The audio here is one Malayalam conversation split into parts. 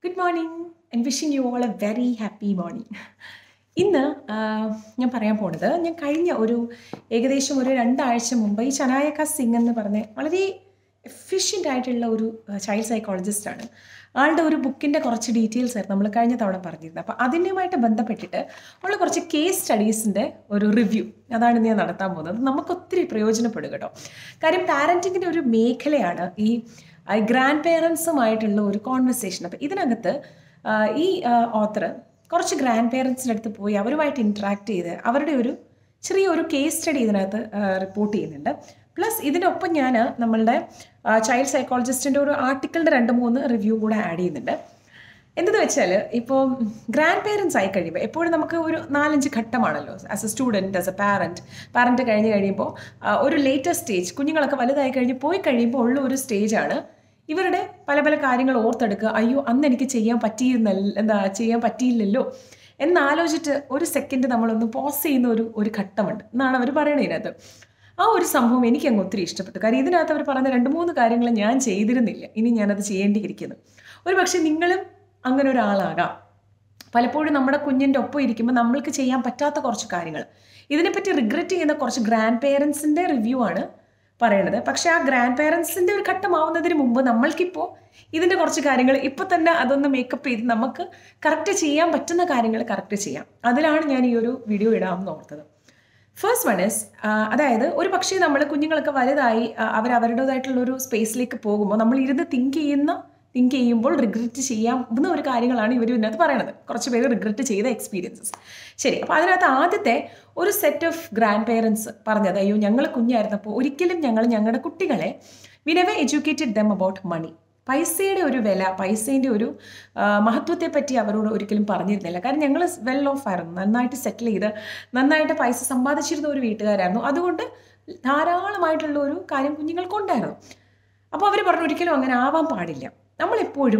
good morning and wishing you all a very happy morning ഇന്ന് ആ, ഞാൻ പറയാൻ പോണത് ഞാൻ കഴിഞ്ഞ ഒരു ഏകദേശം ഒരു രണ്ടാഴ്ച മുമ്പ് ഈ ചനായക സിംഗ് എന്ന് പറഞ്ഞ വളരെ എഫിഷ്യൻ്റ് ആയിട്ടുള്ള ഒരു ചൈൽഡ് സൈക്കോളജിസ്റ്റാണ് ആളുടെ ഒരു ബുക്കിൻ്റെ കുറച്ച് ഡീറ്റെയിൽസ് ആയിരുന്നു നമ്മൾ കഴിഞ്ഞ തവണ പറഞ്ഞിരുന്നത് അപ്പോൾ അതിനുമായിട്ട് ബന്ധപ്പെട്ടിട്ട് ഉള്ള കുറച്ച് കേസ് സ്റ്റഡീസിൻ്റെ ഒരു റിവ്യൂ അതാണ് ഇന്ന് ഞാൻ നടത്താൻ പോകുന്നത് നമുക്ക് ഒത്തിരി പ്രയോജനപ്പെടും കേട്ടോ കാര്യം പാരൻറ്റിങ്ങിൻ്റെ ഒരു മേഖലയാണ് ഈ ഗ്രാൻഡ് പേരൻസുമായിട്ടുള്ള ഒരു കോൺവെർസേഷൻ അപ്പോൾ ഇതിനകത്ത് ആ, ഈ ഓത്തർ കുറച്ച് ഗ്രാൻഡ് പേരൻസിൻ്റെ അടുത്ത് പോയി അവരുമായിട്ട് ഇൻട്രാക്ട് ചെയ്ത് അവരുടെ ഒരു ചെറിയൊരു കേസ് സ്റ്റഡി ഇതിനകത്ത് റിപ്പോർട്ട് ചെയ്യുന്നുണ്ട് പ്ലസ് ഇതിനൊപ്പം ഞാൻ നമ്മളുടെ ചൈൽഡ് സൈക്കോളജിസ്റ്റിൻ്റെ ഒരു ആർട്ടിക്കിളിൻ്റെ രണ്ട് മൂന്ന് റിവ്യൂ കൂടെ ആഡ് ചെയ്യുന്നുണ്ട് എന്തെന്ന് വെച്ചാൽ ഇപ്പോൾ ഗ്രാൻഡ് പേരൻസ് ആയി കഴിയുമ്പോൾ എപ്പോഴും നമുക്ക് ഒരു നാലഞ്ച് ഘട്ടമാണല്ലോ as a student as a parent parent കഴിഞ്ഞ് കഴിയുമ്പോൾ ആ, ഒരു ലേറ്റസ്റ്റ് സ്റ്റേജ് കുഞ്ഞുങ്ങളൊക്കെ വലുതായി കഴിഞ്ഞ് പോയി കഴിയുമ്പോൾ ഉള്ള ഒരു സ്റ്റേജാണ് ഇവരുടെ പല പല കാര്യങ്ങൾ ഓർത്തെടുക്കുക അയ്യോ അന്ന് എനിക്ക് ചെയ്യാൻ പറ്റിയിരുന്നല്ല എന്താ ചെയ്യാൻ പറ്റിയില്ലല്ലോ എന്നാലോചിച്ചിട്ട് ഒരു സെക്കൻഡ് നമ്മളൊന്ന് പോസ് ചെയ്യുന്ന ഒരു ഒരു ഘട്ടമുണ്ട് എന്നാണ് അവർ പറയണത് ഇതിനകത്ത് ആ ഒരു സംഭവം എനിക്ക് അങ്ങ് ഒത്തിരി ഇഷ്ടപ്പെട്ടു കാര്യം ഇതിനകത്ത് അവർ പറഞ്ഞ രണ്ട് മൂന്ന് കാര്യങ്ങൾ ഞാൻ ചെയ്തിരുന്നില്ല ഇനി ഞാനത് ചെയ്യേണ്ടിയിരിക്കുന്നു ഒരു പക്ഷേ നിങ്ങളും അങ്ങനെ ഒരാളാകാം പലപ്പോഴും നമ്മുടെ കുഞ്ഞിൻ്റെ ഒപ്പം ഇരിക്കുമ്പോൾ നമ്മൾക്ക് ചെയ്യാൻ പറ്റാത്ത കുറച്ച് കാര്യങ്ങൾ ഇതിനെപ്പറ്റി റിഗ്രറ്റ് ചെയ്യുന്ന കുറച്ച് ഗ്രാൻഡ് പേരൻസിൻ്റെ റിവ്യൂ ആണ് പറയണത് പക്ഷേ ആ ഗ്രാൻഡ് പേരൻസിൻ്റെ ഒരു ഘട്ടമാവുന്നതിന് മുമ്പ് നമ്മൾക്കിപ്പോൾ ഇതിൻ്റെ കുറച്ച് കാര്യങ്ങൾ ഇപ്പോൾ തന്നെ അതൊന്ന് മേക്കപ്പ് ചെയ്ത് നമുക്ക് കറക്റ്റ് ചെയ്യാൻ പറ്റുന്ന കാര്യങ്ങൾ കറക്റ്റ് ചെയ്യാം അതിലാണ് ഞാൻ ഈ ഒരു വീഡിയോ ഇടാമെന്ന് ഓർത്തത് ഫസ്റ്റ് വൺ ഇസ് അതായത് ഒരു പക്ഷേ നമ്മൾ കുഞ്ഞുങ്ങളൊക്കെ വലുതായി അവർ അവരുടേതായിട്ടുള്ള ഒരു സ്പേസിലേക്ക് പോകുമ്പോൾ നമ്മൾ ഇരുന്ന് തിങ്ക് ചെയ്യുന്ന തിങ്ക് ചെയ്യുമ്പോൾ റിഗ്രറ്റ് ചെയ്യാവുന്ന ഒരു കാര്യങ്ങളാണ് ഇവർ ഇതിനകത്ത് പറയണത് കുറച്ച് പേര് റിഗ്രറ്റ് ചെയ്ത എക്സ്പീരിയൻസസ് ശരി അപ്പോൾ അതിനകത്ത് ആദ്യത്തെ ഒരു സെറ്റ് ഓഫ് ഗ്രാൻഡ് പേരൻസ് പറഞ്ഞത് അയ്യോ ഞങ്ങൾ കുഞ്ഞായിരുന്നപ്പോൾ ഒരിക്കലും ഞങ്ങൾ ഞങ്ങളുടെ കുട്ടികളെ we never educated them about money പൈസയുടെ ഒരു വില പൈസേൻ്റെ ഒരു ആ, മഹത്വത്തെ പറ്റി അവരോട് ഒരിക്കലും പറഞ്ഞിരുന്നില്ല കാരണം ഞങ്ങൾ വെൽ ഓഫ് ആയിരുന്നു നന്നായിട്ട് സെറ്റിൽ ചെയ്ത് നന്നായിട്ട് പൈസ സമ്പാദിച്ചിരുന്ന ഒരു വീട്ടുകാരായിരുന്നു അതുകൊണ്ട് ധാരാളമായിട്ടുള്ള ഒരു കാര്യം കുഞ്ഞുങ്ങൾക്കുണ്ടായിരുന്നു അപ്പോൾ അവർ പറഞ്ഞു ഒരിക്കലും അങ്ങനെ ആവാൻ പാടില്ല നമ്മളെപ്പോഴും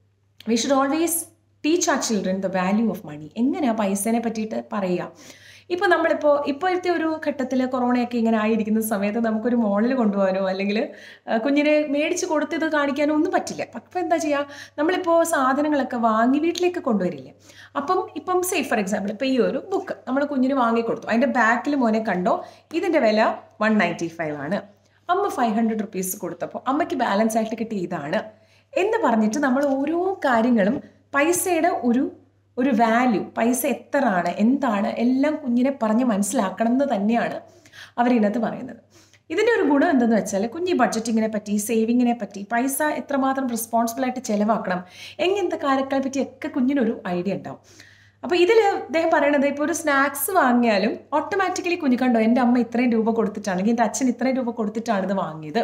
we should always teach a children the value of money എങ്ങനെയാണ് പൈസേനെ പറ്റിയിട്ട് പറയുക ഇപ്പോൾ നമ്മളിപ്പോൾ ഇപ്പോഴത്തെ ഒരു ഘട്ടത്തിൽ കൊറോണയൊക്കെ ഇങ്ങനെ ആയിരിക്കുന്ന സമയത്ത് നമുക്കൊരു മോളിൽ കൊണ്ടുപോകാനോ അല്ലെങ്കിൽ ആ, കുഞ്ഞിനെ മേടിച്ച് കൊടുത്തത് കാണിക്കാനോ ഒന്നും പറ്റില്ല അപ്പം എന്താ ചെയ്യുക നമ്മളിപ്പോൾ സാധനങ്ങളൊക്കെ വാങ്ങി വീട്ടിലേക്ക് കൊണ്ടുവരില്ലേ അപ്പം ഇപ്പം സേ ഫോർ എക്സാമ്പിൾ ഇപ്പോൾ ഈ ഒരു ബുക്ക് നമ്മൾ കുഞ്ഞിന് വാങ്ങിക്കൊടുത്തു അതിൻ്റെ ബാക്കിൽ മോനെ കണ്ടോ ഇതിൻ്റെ വില വൺ നയൻറ്റി ഫൈവ് ആണ് അമ്മ ഫൈവ് ഹൺഡ്രഡ് റുപ്പീസ് കൊടുത്തപ്പോൾ അമ്മയ്ക്ക് ബാലൻസ് ആയിട്ട് കിട്ടിയ ഇതാണ് എന്ന് പറഞ്ഞിട്ട് നമ്മൾ ഓരോ കാര്യങ്ങളും പൈസയുടെ ഒരു ഒരു വാല്യൂ പൈസ എത്ര ആണ് എന്താണ് എല്ലാം കുഞ്ഞിനെ പറഞ്ഞ് മനസ്സിലാക്കണം എന്ന് തന്നെയാണ് അവരിതിനകത്ത് പറയുന്നത് ഇതിൻ്റെ ഒരു ഗുണം എന്തെന്ന് വെച്ചാൽ കുഞ്ഞി ബഡ്ജറ്റിങ്ങിനെ പറ്റി സേവിങ്ങിനെ പറ്റി പൈസ എത്രമാത്രം റെസ്പോൺസിബിൾ ആയിട്ട് ചിലവാക്കണം എങ്ങനത്തെ കാര്യങ്ങളെ പറ്റിയൊക്കെ കുഞ്ഞിനൊരു ഐഡിയ ഉണ്ടാവും അപ്പോൾ ഇതിൽ അദ്ദേഹം പറയണത് ഇപ്പോൾ ഒരു സ്നാക്സ് വാങ്ങിയാലും ഓട്ടോമാറ്റിക്കലി കുഞ്ഞ് കണ്ടോ എൻ്റെ അമ്മ ഇത്രയും രൂപ കൊടുത്തിട്ടാണ് അല്ലെങ്കിൽ എൻ്റെ അച്ഛൻ ഇത്രയും രൂപ കൊടുത്തിട്ടാണ് ഇത് വാങ്ങിയത്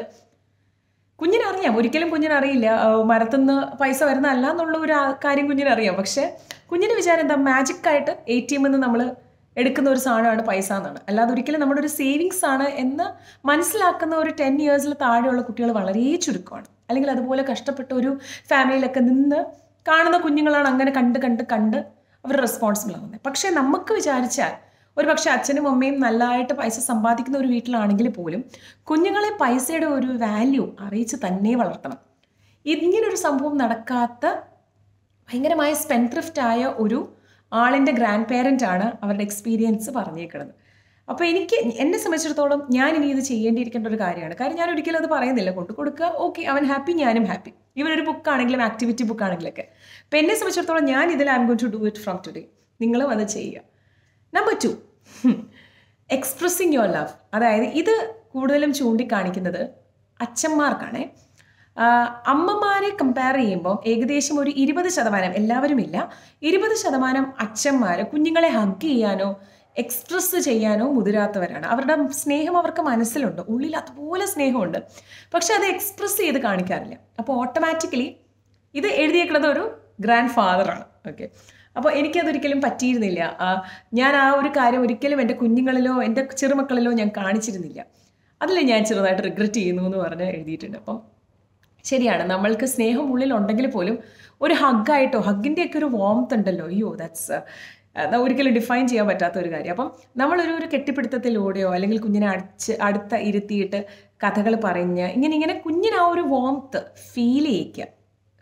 കുഞ്ഞിനറിയാം ഒരിക്കലും കുഞ്ഞിനറിയില്ല ആ, മരത്തുനിന്ന് പൈസ വരുന്നതല്ല എന്നുള്ള ഒരു ആ- കാര്യം കുഞ്ഞിനറിയാം പക്ഷേ കുഞ്ഞിന് വിചാരം എന്താ മാജിക് ആയിട്ട് എ ടി എമ്മിൽ നിന്ന് നമ്മൾ എടുക്കുന്ന ഒരു സാധനമാണ് പൈസ എന്നാണ് അല്ലാതെ ഒരിക്കലും നമ്മുടെ ഒരു സേവിങ്സ് ആണ് എന്ന് മനസ്സിലാക്കുന്ന ഒരു ടെൻ ഇയേഴ്സിൽ താഴെയുള്ള കുട്ടികൾ വളരെ ചുരുക്കമാണ് അല്ലെങ്കിൽ അതുപോലെ കഷ്ടപ്പെട്ട ഒരു ഫാമിലിയിലൊക്കെ നിന്ന് കാണുന്ന കുഞ്ഞുങ്ങളാണ് അങ്ങനെ കണ്ട് കണ്ട് കണ്ട് അവർ റെസ്പോൺസിബിൾ ആവുന്നത് പക്ഷേ നമുക്ക് വിചാരിച്ചാൽ ഒരു പക്ഷേ അച്ഛനും അമ്മയും നല്ലതായിട്ട് പൈസ സമ്പാദിക്കുന്ന ഒരു വീട്ടിലാണെങ്കിൽ പോലും കുഞ്ഞുങ്ങളെ പൈസയുടെ ഒരു വാല്യൂ അറിയിച്ച് തന്നെ വളർത്തണം ഇങ്ങനൊരു സംഭവം നടക്കാത്ത ഭയങ്കരമായ സ്പെൻത്രിഫ്റ്റ് ആയ ഒരു ആളിൻ്റെ ഗ്രാൻഡ് പേരൻ്റ് ആണ് അവരുടെ എക്സ്പീരിയൻസ് പറഞ്ഞേക്കുന്നത് അപ്പോൾ എനിക്ക് എന്നെ സംബന്ധിച്ചിടത്തോളം ഞാൻ ഇനി ഇത് ചെയ്യേണ്ടിയിരിക്കേണ്ട ഒരു കാര്യമാണ് കാര്യം ഞാൻ ഒരിക്കലും അത് പറയുന്നില്ല കൊണ്ടു കൊടുക്കുക ഓക്കെ അവൻ ഹാപ്പി ഞാനും ഹാപ്പി ഇവനൊരു ബുക്കാണെങ്കിലും ആക്ടിവിറ്റി ബുക്കാണെങ്കിലൊക്കെ അപ്പോൾ എന്നെ സംബന്ധിച്ചിടത്തോളം ഞാൻ ഇതിൽ I M going to do it from today നിങ്ങളും അത് ചെയ്യുക number two expressing your love അതായത് ഇത് കൂടുതലും ചൂണ്ടിക്കാണിക്കുന്നത് അച്ഛന്മാർക്കാണേ ആഹ് അമ്മമാരെ കമ്പയർ ചെയ്യുമ്പോൾ ഏകദേശം ഒരു ഇരുപത് ശതമാനം എല്ലാവരുമില്ല ഇരുപത് ശതമാനം അച്ഛന്മാർ കുഞ്ഞുങ്ങളെ ഹഗ് ചെയ്യാനോ എക്സ്പ്രസ് ചെയ്യാനോ മുതിരാത്തവരാണ് അവരുടെ സ്നേഹം അവർക്ക് മനസ്സിലുണ്ട് ഉള്ളിൽ അതുപോലെ സ്നേഹമുണ്ട് പക്ഷെ അത് എക്സ്പ്രസ് ചെയ്ത് കാണിക്കാറില്ല അപ്പോൾ ഓട്ടോമാറ്റിക്കലി ഇത് എഴുതിയേക്കുന്നത് ഒരു ഗ്രാൻഡ് ഫാദറാണ് ഓക്കെ അപ്പോൾ എനിക്കതൊരിക്കലും പറ്റിയിരുന്നില്ല ആ, ഞാൻ ആ ഒരു കാര്യം ഒരിക്കലും എൻ്റെ കുഞ്ഞുങ്ങളിലോ എൻ്റെ ചെറുമക്കളിലോ ഞാൻ കാണിച്ചിരുന്നില്ല അതിൽ ഞാൻ ചെറുതായിട്ട് റിഗ്രറ്റ് ചെയ്യുന്നു എന്ന് പറഞ്ഞ് എഴുതിയിട്ടുണ്ട് അപ്പം ശരിയാണ് നമ്മൾക്ക് സ്നേഹം ഉള്ളിൽ ഉണ്ടെങ്കിൽ പോലും ഒരു ഹഗ്ഗായിട്ടോ ഹഗ്ഗിൻ്റെയൊക്കെ ഒരു വോംത്ത് ഉണ്ടല്ലോ അയ്യോ ദാറ്റ്സ് ഒരിക്കലും ഡിഫൈൻ ചെയ്യാൻ പറ്റാത്ത ഒരു കാര്യം അപ്പം നമ്മളൊരു ഒരു കെട്ടിപ്പിടുത്തത്തിലൂടെയോ അല്ലെങ്കിൽ കുഞ്ഞിനെ അടിച്ച് അടുത്ത ഇരുത്തിയിട്ട് കഥകൾ പറഞ്ഞ് ഇങ്ങനെ ഇങ്ങനെ കുഞ്ഞിന് ആ ഒരു വോംത്ത് ഫീൽ ചെയ്യിക്കുക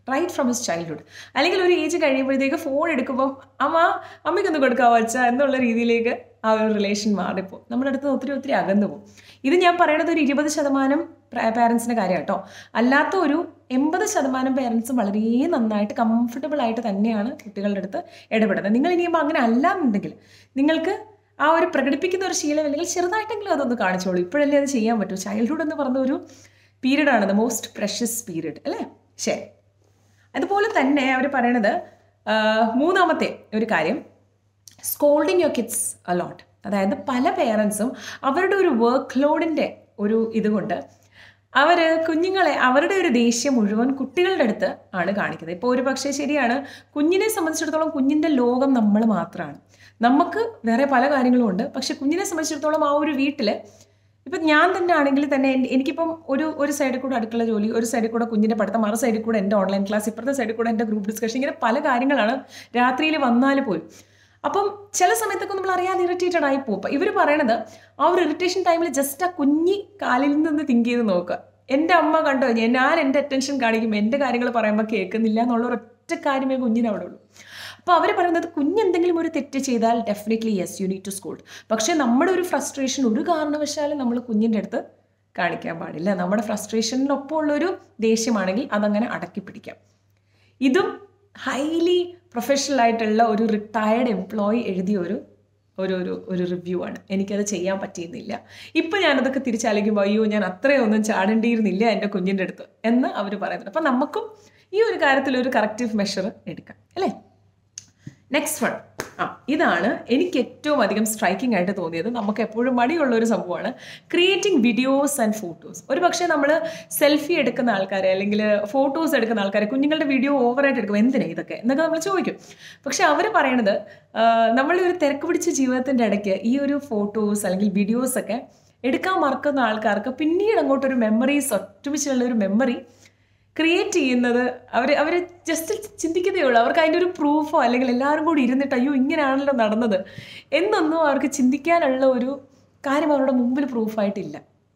റൈറ്റ് ഫ്രം ഹിസ് ചൈൽഡ്ഹുഡ് അല്ലെങ്കിൽ ഒരു ഏജ് കഴിയുമ്പോഴത്തേക്ക് ഫോൺ എടുക്കുമ്പോൾ അമ്മ അമ്മയ്ക്കൊന്ന് കൊടുക്കാവോ അച്ഛ എന്നുള്ള രീതിയിലേക്ക് ആ ഒരു റിലേഷൻ മാറിപ്പോവും നമ്മുടെ അടുത്ത് ഒത്തിരി ഒത്തിരി അകന്നു പോകും ഇത് ഞാൻ പറയണത് ഒരു ഇരുപത് ശതമാനം പാരൻസിൻ്റെ കാര്യം കേട്ടോ അല്ലാത്ത ഒരു എൺപത് ശതമാനം പേരൻസും വളരെ നന്നായിട്ട് കംഫർട്ടബിൾ ആയിട്ട് തന്നെയാണ് കുട്ടികളുടെ അടുത്ത് ഇടപെടുന്നത് നിങ്ങൾ ഇനിയിപ്പോൾ അങ്ങനെ അല്ല എന്നുണ്ടെങ്കിൽ നിങ്ങൾക്ക് ആ ഒരു പ്രകടിപ്പിക്കുന്ന ഒരു ശീലം അല്ലെങ്കിൽ ചെറുതായിട്ടെങ്കിലും അതൊന്ന് കാണിച്ചോളൂ ഇപ്പോഴല്ലേ അത് ചെയ്യാൻ പറ്റൂ ചൈൽഡ്ഹുഡ് എന്ന് പറഞ്ഞ ഒരു പീരീഡാണ് ദ മോസ്റ്റ് പ്രഷ്യസ് പീരീഡ് അല്ലേ ശരി അതുപോലെ തന്നെ അവർ പറയണത് ആ, മൂന്നാമത്തെ ഒരു കാര്യം സ്കോൾഡിങ് യുവർ കിഡ്സ് അലോട്ട് അതായത് പല പേരൻസും അവരുടെ ഒരു വർക്ക് ലോഡിൻ്റെ ഒരു ഇതുകൊണ്ട് അവർ കുഞ്ഞുങ്ങളെ അവരുടെ ഒരു ദേഷ്യം മുഴുവൻ കുട്ടികളുടെ അടുത്ത് ആണ് കാണിക്കുന്നത് ഇപ്പോൾ ഒരു പക്ഷേ ശരിയാണ് കുഞ്ഞിനെ സംബന്ധിച്ചിടത്തോളം കുഞ്ഞിൻ്റെ ലോകം നമ്മൾ മാത്രമാണ് നമുക്ക് വേറെ പല കാര്യങ്ങളും ഉണ്ട് പക്ഷെ കുഞ്ഞിനെ സംബന്ധിച്ചിടത്തോളം ആ ഒരു വീട്ടിൽ ഇപ്പം ഞാൻ തന്നെ ആണെങ്കിൽ തന്നെ എൻ- എനിക്കിപ്പം ഒരു ഒരു സൈഡിൽ കൂടെ അടുക്കള ജോലി ഒരു സൈഡിൽ കൂടെ കുഞ്ഞിൻ്റെ പഠിത്തം മറു സൈഡിൽ കൂടെ എൻ്റെ ഓൺലൈൻ ക്ലാസ് ഇപ്പുറത്തെ സൈഡിൽ കൂടെ എൻ്റെ ഗ്രൂപ്പ് ഡിസ്കഷൻ ഇങ്ങനെ പല കാര്യങ്ങളാണ് രാത്രിയിൽ വന്നാൽ പോലും അപ്പം ചില സമയത്തൊക്കെ നമ്മൾ അറിയാതെ ഇറിറ്റേറ്റഡ് ആയി പോകും ഇവർ പറയണത് ആ ഒരു ഇറിറ്റേഷൻ ടൈമിൽ ജസ്റ്റ് ആ കുഞ്ഞി കാലിൽ നിന്ന് തിങ്ക് ചെയ്ത് നോക്കുക എൻ്റെ അമ്മ കണ്ടു കഴിഞ്ഞാൽ ഞാൻ എൻ്റെ അറ്റൻഷൻ കാണിക്കുമ്പോൾ എൻ്റെ കാര്യങ്ങൾ പറയുമ്പോൾ കേൾക്കുന്നില്ല എന്നുള്ള ഒരൊറ്റ കാര്യമേ കുഞ്ഞിന് അവിടെ ഉള്ളൂ അപ്പോൾ അവർ പറയുന്നത് കുഞ്ഞെന്തെങ്കിലും ഒരു തെറ്റ് ചെയ്താൽ definitely yes you need to school പക്ഷേ നമ്മുടെ ഒരു ഫ്രസ്ട്രേഷൻ ഒരു കാരണവശാലും നമ്മൾ കുഞ്ഞിൻ്റെ അടുത്ത് കാണിക്കാൻ പാടില്ല നമ്മുടെ ഫ്രസ്ട്രേഷനിലൊപ്പം ഉള്ളൊരു ദേഷ്യമാണെങ്കിൽ അതങ്ങനെ അടക്കി പിടിക്കാം ഇതും ഹൈലി പ്രൊഫഷണൽ ആയിട്ടുള്ള ഒരു റിട്ടയർഡ് എംപ്ലോയി എഴുതിയ ഒരു ഒരു ഒരു ഒരു റിവ്യൂ ആണ് എനിക്കത് ചെയ്യാൻ പറ്റിയിരുന്നില്ല ഇപ്പം ഞാനതൊക്കെ തിരിച്ചാലിക്കുമ്പോൾ അയ്യോ ഞാൻ അത്രയൊന്നും ചാടേണ്ടിയിരുന്നില്ല എൻ്റെ കുഞ്ഞിൻ്റെ അടുത്ത് എന്ന് അവർ പറയുന്നുണ്ട് അപ്പം നമുക്കും ഈ ഒരു കാര്യത്തിൽ ഒരു കറക്റ്റീവ് മെഷർ എടുക്കാം അല്ലേ നെക്സ്റ്റ് വൺ ആ ഇതാണ് എനിക്ക് ഏറ്റവും അധികം സ്ട്രൈക്കിംഗ് ആയിട്ട് തോന്നിയത് നമുക്ക് എപ്പോഴും മടിയുള്ള ഒരു സംഭവമാണ് ക്രിയേറ്റിംഗ് വീഡിയോസ് ആൻഡ് ഫോട്ടോസ് ഒരു പക്ഷേ നമ്മൾ സെൽഫി എടുക്കുന്ന ആൾക്കാരെ അല്ലെങ്കിൽ ഫോട്ടോസ് എടുക്കുന്ന ആൾക്കാരെ കുഞ്ഞുങ്ങളുടെ വീഡിയോ ഓവറായിട്ട് എടുക്കും എന്തിനാ ഇതൊക്കെ എന്നൊക്കെ നമ്മൾ ചോദിക്കും പക്ഷെ അവർ പറയണത് നമ്മളുടെ ഒരു തിരക്ക് പിടിച്ച ജീവിതത്തിൻ്റെ ഇടയ്ക്ക് ഈ ഒരു ഫോട്ടോസ് അല്ലെങ്കിൽ വീഡിയോസ് ഒക്കെ എടുക്കാൻ മറക്കുന്ന ആൾക്കാർക്ക് പിന്നീട് അങ്ങോട്ടൊരു മെമ്മറീസ് ഒറ്റമിച്ചുള്ള ഒരു മെമ്മറി ക്രിയേറ്റ് ചെയ്യുന്നത് അവർ അവർ ജസ്റ്റ് ചിന്തിക്കുന്നതേ ഉള്ളൂ അവർക്ക് അതിൻ്റെ ഒരു പ്രൂഫോ അല്ലെങ്കിൽ എല്ലാവരും കൂടി ഇരുന്നിട്ട് അയ്യോ ഇങ്ങനെയാണല്ലോ നടന്നത് എന്നൊന്നും അവർക്ക് ചിന്തിക്കാനുള്ള ഒരു കാര്യം അവരുടെ മുമ്പിൽ പ്രൂഫായിട്ടില്ല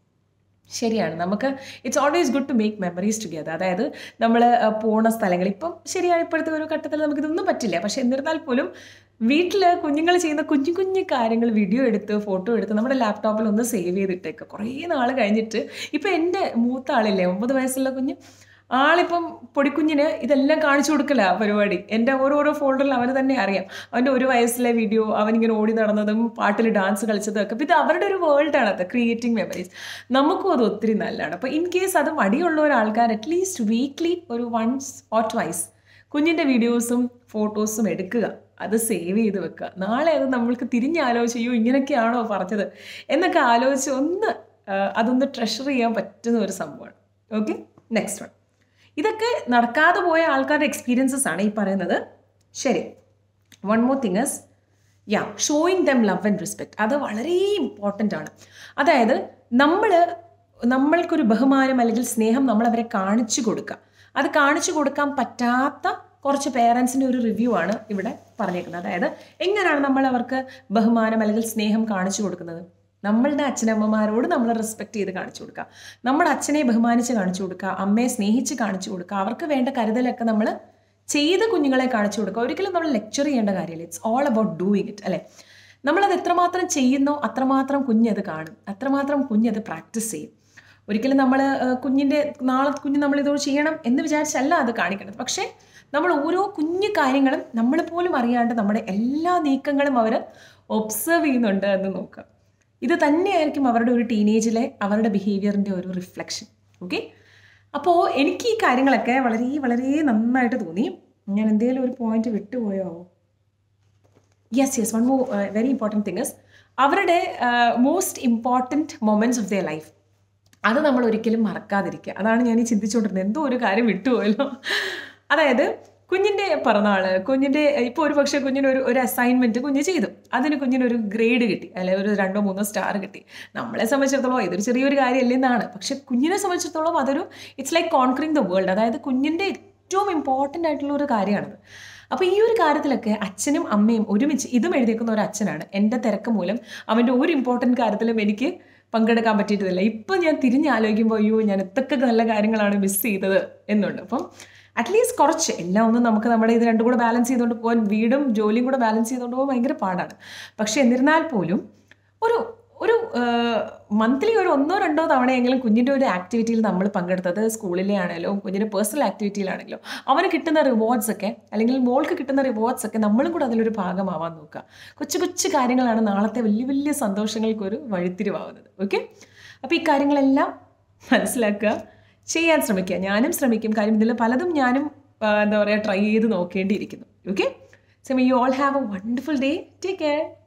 ശരിയാണ് നമുക്ക് it's always good to make memories together അതായത് നമ്മൾ പോണ സ്ഥലങ്ങൾ ഇപ്പം ശരിയാണ് ഇപ്പോഴത്തെ ഒരു ഘട്ടത്തിൽ നമുക്കിതൊന്നും പറ്റില്ല പക്ഷെ എന്നിരുന്നാൽ പോലും വീട്ടിൽ കുഞ്ഞുങ്ങൾ ചെയ്യുന്ന കുഞ്ഞു കുഞ്ഞു കാര്യങ്ങൾ വീഡിയോ എടുത്ത് ഫോട്ടോ എടുത്ത് നമ്മുടെ ലാപ്ടോപ്പിൽ ഒന്ന് സേവ് ചെയ്തിട്ടേക്ക് കുറേ നാൾ കഴിഞ്ഞിട്ട് ഇപ്പം എൻ്റെ മൂത്ത ആളില്ലേ ഒമ്പത് വയസ്സുള്ള കുഞ്ഞ് ആളിപ്പം പൊടിക്കുഞ്ഞിന് ഇതെല്ലാം കാണിച്ചു കൊടുക്കല പരിപാടി എൻ്റെ ഓരോരോ ഫോൾഡറിൽ അവന് തന്നെ അറിയാം അവൻ്റെ ഒരു വയസ്സിലെ വീഡിയോ അവനിങ്ങനെ ഓടി നടന്നതും പാട്ടിൽ ഡാൻസ് കളിച്ചതും ഒക്കെ അപ്പം ഇത് അവരുടെ ഒരു വേൾഡാണ് അത് ക്രിയേറ്റിംഗ് മെമ്മറീസ് നമുക്കും അത് ഒത്തിരി നല്ലതാണ് അപ്പോൾ ഇൻ കേസ് അത് മടിയുള്ള ഒരാൾക്കാർ അറ്റ്ലീസ്റ്റ് വീക്ക്ലി ഒരു വൺസ് ഓർ ട്വൈസ് കുഞ്ഞിൻ്റെ വീഡിയോസും ഫോട്ടോസും എടുക്കുക അത് സേവ് ചെയ്ത് വെക്കുക നാളെ അത് നമ്മൾക്ക് തിരിഞ്ഞാലോചിച്ച് അയ്യോ ഇങ്ങനെയൊക്കെയാണോ പറഞ്ഞത് എന്നൊക്കെ ആലോചിച്ച് ഒന്ന് ആ, അതൊന്ന് ട്രഷർ ചെയ്യാൻ പറ്റുന്ന ഒരു സംഭവമാണ് ഓക്കെ നെക്സ്റ്റ് വൺ ഇതൊക്കെ നടക്കാതെ പോയ ആൾക്കാരുടെ എക്സ്പീരിയൻസസ് ആണ് ഈ പറയുന്നത് ശരി one more thing is yeah showing them love and respect അത് വളരെ ഇമ്പോർട്ടൻ്റ് ആണ് അതായത് നമ്മൾ നമ്മൾക്കൊരു ബഹുമാനം അല്ലെങ്കിൽ സ്നേഹം നമ്മൾ അവരെ കാണിച്ചു കൊടുക്കുക അത് കാണിച്ചു കൊടുക്കാൻ പറ്റാത്ത കുറച്ച് പേരൻസിൻ്റെ ഒരു റിവ്യൂ ആണ് ഇവിടെ പറഞ്ഞേക്കുന്നത് അതായത് എങ്ങനെയാണ് നമ്മൾ അവർക്ക് ബഹുമാനം അല്ലെങ്കിൽ സ്നേഹം കാണിച്ചു കൊടുക്കുന്നത് നമ്മളുടെ അച്ഛനമ്മമാരോട് നമ്മൾ റെസ്പെക്ട് ചെയ്ത് കാണിച്ചു കൊടുക്കുക നമ്മുടെ അച്ഛനെ ബഹുമാനിച്ച് കാണിച്ചു കൊടുക്കുക അമ്മയെ സ്നേഹിച്ച് കാണിച്ചു കൊടുക്കുക അവർക്ക് വേണ്ട കരുതലൊക്കെ നമ്മൾ ചെയ്ത് കുഞ്ഞുങ്ങളെ കാണിച്ചു കൊടുക്കുക ഒരിക്കലും നമ്മൾ ലെക്ചർ ചെയ്യേണ്ട കാര്യമില്ല it's all about doing it അല്ലേ നമ്മളത് എത്രമാത്രം ചെയ്യുന്നോ അത്രമാത്രം കുഞ്ഞത് കാണും അത്രമാത്രം കുഞ്ഞത് പ്രാക്ടീസ് ചെയ്യും ഒരിക്കലും നമ്മൾ കുഞ്ഞിൻ്റെ നാളെ കുഞ്ഞ് നമ്മളിത് ചെയ്യണം എന്ന് വിചാരിച്ചല്ല അത് കാണിക്കേണ്ടത് പക്ഷേ നമ്മൾ ഓരോ കുഞ്ഞു കാര്യങ്ങളും നമ്മൾ പോലും അറിയാണ്ട് നമ്മുടെ എല്ലാ നീക്കങ്ങളും അവർ ഒബ്സർവ് ചെയ്യുന്നുണ്ട് എന്ന് നോക്കുക ഇത് തന്നെയായിരിക്കും അവരുടെ ഒരു ടീനേജിലെ അവരുടെ ബിഹേവിയറിൻ്റെ ഒരു റിഫ്ലക്ഷൻ ഓക്കെ അപ്പോൾ എനിക്ക് ഈ കാര്യങ്ങളൊക്കെ വളരെ വളരെ നന്നായിട്ട് തോന്നി ഞാൻ എന്തെങ്കിലും ഒരു പോയിന്റ് വിട്ടുപോയോ yes yes one more very important thing is അവരുടെ most important moments of their life അത് നമ്മൾ ഒരിക്കലും മറക്കാതിരിക്കുക അതാണ് ഞാൻ ഈ ചിന്തിച്ചുകൊണ്ടിരുന്നത് എന്തോ ഒരു കാര്യം വിട്ടുപോയല്ലോ അതായത് കുഞ്ഞിൻ്റെ പിറന്നാൾ കുഞ്ഞിൻ്റെ ഇപ്പോൾ ഒരു പക്ഷേ കുഞ്ഞിന് ഒരു ഒരു അസൈൻമെൻറ്റ് കുഞ്ഞ് ചെയ്തു അതിന് കുഞ്ഞിനൊരു ഗ്രേഡ് കിട്ടി അല്ലെങ്കിൽ ഒരു രണ്ടോ മൂന്നോ സ്റ്റാർ കിട്ടി നമ്മളെ സംബന്ധിച്ചിടത്തോളം ഇതൊരു ചെറിയൊരു കാര്യമല്ലേ എന്നാണ് പക്ഷെ കുഞ്ഞിനെ സംബന്ധിച്ചിടത്തോളം അതൊരു it's like conquering the world അതായത് കുഞ്ഞിൻ്റെ ഏറ്റവും ഇമ്പോർട്ടൻ്റ് ആയിട്ടുള്ള ഒരു കാര്യമാണത് അപ്പോൾ ഈ ഒരു കാര്യത്തിലൊക്കെ അച്ഛനും അമ്മയും ഒരുമിച്ച് ഇതും എഴുതിയേക്കുന്ന ഒരു അച്ഛനാണ് എൻ്റെ തിരക്ക് മൂലം അവൻ്റെ ഒരു ഇമ്പോർട്ടൻറ്റ് കാര്യത്തിലും എനിക്ക് പങ്കെടുക്കാൻ പറ്റിയിട്ടില്ല ഇപ്പം ഞാൻ തിരിഞ്ഞാലോചിക്കുമ്പോൾ അയ്യോ ഞാൻ എത്തൊക്കെ നല്ല കാര്യങ്ങളാണ് മിസ് ചെയ്തത് എന്നുണ്ട് അപ്പം അറ്റ്ലീസ്റ്റ് കുറച്ച് എല്ലാം ഒന്നും നമുക്ക് നമ്മുടെ ഇത് രണ്ടും കൂടെ ബാലൻസ് ചെയ്തുകൊണ്ട് പോകാൻ വീടും ജോലിയും കൂടെ ബാലൻസ് ചെയ്തുകൊണ്ട് പോകാൻ ഭയങ്കര പാടാണ് പക്ഷെ എന്നിരുന്നാൽ പോലും ഒരു ഒരു മന്ത്ലി ഒരു ഒന്നോ രണ്ടോ തവണയെങ്കിലും കുഞ്ഞിൻ്റെ ഒരു ആക്ടിവിറ്റിയിൽ നമ്മൾ പങ്കെടുത്തത് സ്കൂളിലെ ആണെങ്കിലോ കുഞ്ഞിൻ്റെ പേഴ്സണൽ ആക്ടിവിറ്റിയിലാണെങ്കിലോ അവന് കിട്ടുന്ന റിവാർഡ്സ് ഒക്കെ അല്ലെങ്കിൽ മോൾക്ക് കിട്ടുന്ന റിവാർഡ്സ് ഒക്കെ നമ്മളും കൂടെ അതിലൊരു ഭാഗമാവാൻ നോക്കുക കൊച്ചു കൊച്ചു കാര്യങ്ങളാണ് നാളത്തെ വലിയ വലിയ സന്തോഷങ്ങൾക്കൊരു വഴിത്തിരിവാകുന്നത് ഓക്കെ അപ്പോൾ ഈ കാര്യങ്ങളെല്ലാം മനസ്സിലാക്കുക ചെയ്യാൻ ശ്രമിക്കുക ഞാനും ശ്രമിക്കും കാര്യം ഇതിൽ പലതും ഞാനും ആ, എന്താ പറയുക ട്രൈ ചെയ്ത് നോക്കേണ്ടിയിരിക്കുന്നു okay so you all have a wonderful day take care